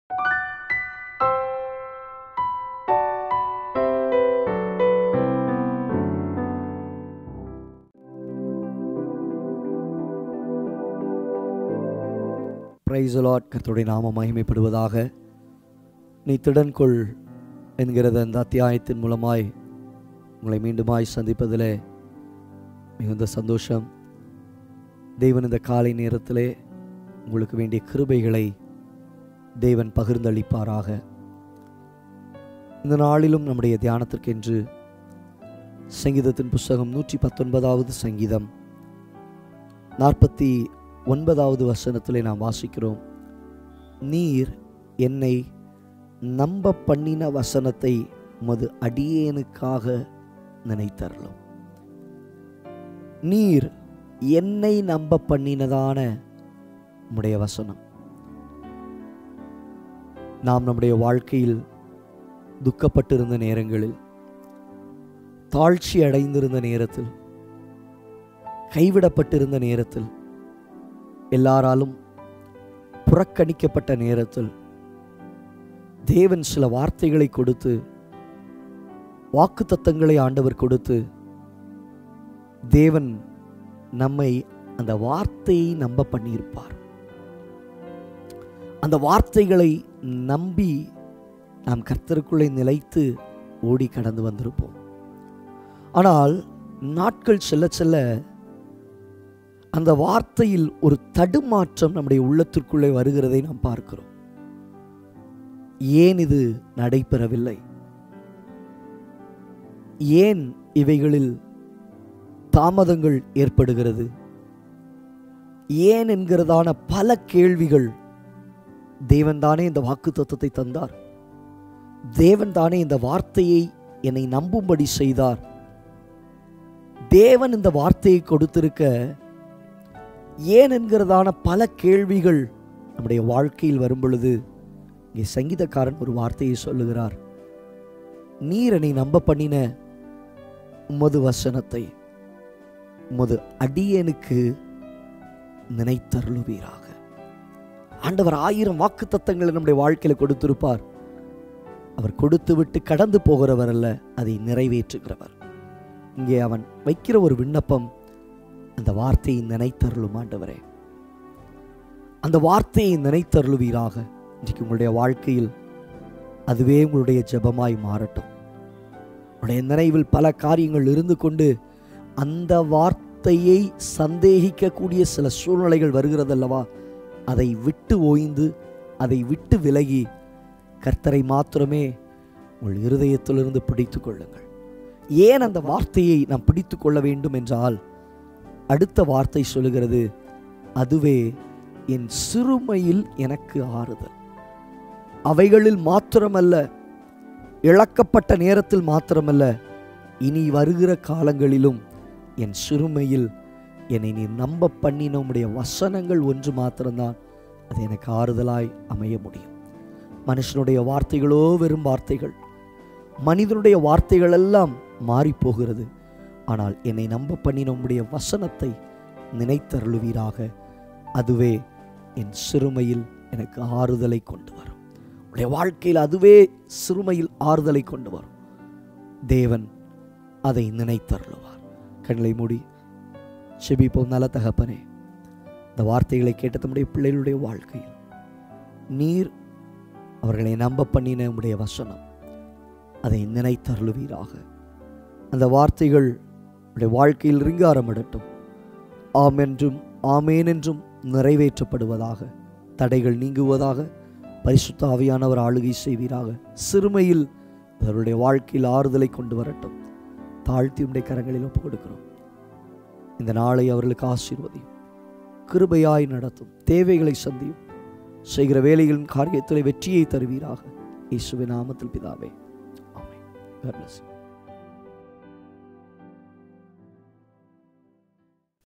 Price lot கர்த்தருடைய நாம மகிமைப்படுவதாக நீ திடன்கொள் என்கிறத அந்த அத்தியாயத்தின் மூலமாய் உங்களை மீண்டுமாய் சந்திப்பதிலே மிகுந்த சந்தோஷம் தேவன் இந்த காலை நேரத்திலே உங்களுக்கு வேண்டிய கிருபைகளை தேவன் பகிர்ந்தளிப்பாராக இந்த நாளிலும் நம்முடைய தியானத்திற்கென்று சங்கீதத்தின் புஸ்தகம் நூற்றி பத்தொன்பதாவது சங்கீதம் நாற்பத்தி ஒன்பதாவது வசனத்திலே நாம் வாசிக்கிறோம் நீர் என்னை நம்ப பண்ணின வசனத்தை மது அடியேனுக்காக நினைத்தரலும் நீர் என்னை நம்ப பண்ணினதான உம்முடைய வசனம் நாம் நம்முடைய வாழ்க்கையில் துக்கப்பட்டிருந்த நேரங்களில் தாழ்ச்சி அடைந்திருந்த நேரத்தில் கைவிடப்பட்டிருந்த நேரத்தில் எல்லாராலும் புறக்கணிக்கப்பட்ட நேரத்தில் தேவன் சில வார்த்தைகளை கொடுத்து வாக்குத்தத்தங்களை ஆண்டவர் கொடுத்து தேவன் நம்மை அந்த வார்த்தையை நம்ப பண்ணியிருப்பார் அந்த வார்த்தைகளை நம்பி நாம் கர்த்தருக்குள்ளே நிலைத்து ஓடி கடந்து வந்திருப்போம் ஆனால் நாட்கள் செல்ல செல்ல அந்த வார்த்தையில் ஒரு தடுமாற்றம் நம்முடைய உள்ளத்திற்குள்ளே வருகிறதை நாம் பார்க்கிறோம் ஏன் இது நடைபெறவில்லை ஏன் இவைகளில் தாமதங்கள் ஏற்படுகிறது ஏன் என்கிறதான பல கேள்விகள் தேவன் தானே இந்த வாக்கு தத்துவத்தை தந்தார் தேவன் தானே இந்த வார்த்தையை என்னை நம்பும்படி செய்தார் தேவன் இந்த வார்த்தையை கொடுத்திருக்க ஏன் என்கிறதான பல கேள்விகள் நம்முடைய வாழ்க்கையில் வரும் பொழுது இங்கே சங்கீதக்காரன் ஒரு வார்த்தையை சொல்லுகிறார் நீர் என்னை நம்ப பண்ணின உமது வசனத்தை உமது அடியனுக்கு நினைத்தருளுவீராக ஆண்டவர் ஆயிரம் வாக்கு தத்தங்களை நம்முடைய வாழ்க்கையில் கொடுத்திருப்பார் அவர் கொடுத்து விட்டு கடந்து போகிறவர் அல்ல அதை நிறைவேற்றுகிறவர் இங்கே அவன் வைக்கிற ஒரு விண்ணப்பம் அந்த வார்த்தையை நினைத்தருளும் ஆண்டவரே அந்த வார்த்தையை நினைத்தருளுவீராக இன்றைக்கு உங்களுடைய வாழ்க்கையில் அதுவே உங்களுடைய ஜெபமாய் மாறட்டும் உங்களுடைய நினைவில் பல காரியங்கள் இருந்து கொண்டு அந்த வார்த்தையை சந்தேகிக்கக்கூடிய சில சூழ்நிலைகள் வருகிறதல்லவா அதை விட்டு ஓய்ந்து அதை விட்டு விலகி கர்த்தரை மாத்திரமே உங்கள் இருதயத்திலிருந்து பிடித்து கொள்ளுங்கள் ஏன் அந்த வார்த்தையை நாம் பிடித்து கொள்ள வேண்டும் என்றால் அடுத்த வார்த்தை சொல்லுகிறது அதுவே என் சிறுமையில் எனக்கு ஆறுதல் அவைகளில் மாத்திரமல்ல இழக்கப்பட்ட நேரத்தில் மாத்திரமல்ல இனி வருகிற காலங்களிலும் என் சிறுமையில் என்னை நீ நம்ப பண்ணின உம்முடைய வசனங்கள் ஒன்று மாத்திரம்தான் அது எனக்கு ஆறுதலாய் அமைய முடியும் மனுஷனுடைய வார்த்தைகளோ வெறும் வார்த்தைகள் மனிதனுடைய வார்த்தைகள் எல்லாம் மாறி போகிறது ஆனால் என்னை நம்ப பண்ணின உம்முடைய வசனத்தை நினைத்தருளுவீராக அதுவே என் சிறுமையில் எனக்கு ஆறுதலை கொண்டு வரும் உடைய வாழ்க்கையில் அதுவே சிறுமையில் ஆறுதலை கொண்டு வரும் தேவன் அதை நினைத்தருளுவார் கண்களை மூடி செபிப்போம் நல்ல தகப்பனே இந்த வார்த்தைகளை கேட்ட தம்முடைய பிள்ளைகளுடைய வாழ்க்கையில் நீர் அவர்களை நம்ப பண்ணின உடைய வசனம் அதை நினைத்தருளுவீராக அந்த வார்த்தைகள் உடைய வாழ்க்கையில் ரிங்காரமிடட்டும் ஆம் என்றும் ஆமேன் என்றும் நிறைவேற்றப்படுவதாக தடைகள் நீங்குவதாக பரிசுத்த ஆவியானவர் ஆளுகை செய்வீராக சிறுமையில் அவருடைய வாழ்க்கையில் ஆறுதலை கொண்டு வரட்டும் தாழ்த்தி உடைய கரங்களில் ஒப்புக் கொடுக்கிறோம் இந்த நாளை அவர்களுக்கு ஆசீர்வதியும் கிருபையாய் நடத்தும் தேவைகளை சந்தியும் செய்கிற வேலைகளின் காரியத்தில் வெற்றியை தருவீராக இயேசுவின் நாமத்தில் பிதாவே ஆமென் God bless you.